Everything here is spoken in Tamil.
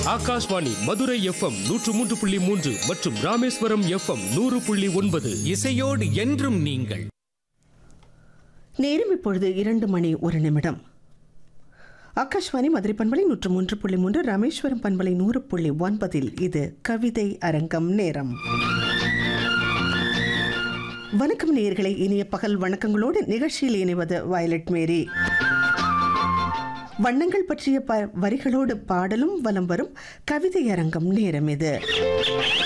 ஆகாஷ்வாணி மதுரை எஃப்எம் நூற்று மூன்று புள்ளி மூன்று மற்றும் ராமேஸ்வரம் எஃப்எம் நூறு புள்ளி ஒன்பது இசையோடு என்றும் நீங்கள் நேரம் இப்பொழுது இரண்டு மணி ஒரு நிமிடம் ஆகாஷ்வாணி மதுரை பண்பலை நூற்று மூன்று புள்ளி மூன்று ராமேஸ்வரம் பண்பலை நூறு புள்ளி ஒன்பதில் இது கவிதை அரங்கம் நேரம் வணக்கம் நேயர்களை இனிய பகல் வணக்கங்களோடு நிகழ்ச்சியில் இணைவது வயலட் மேரி வண்ணங்கள் பற்றிய ப வரிகளோடு பாடலும் வலம் வரும் கவிதை அரங்கம் நேரம் இது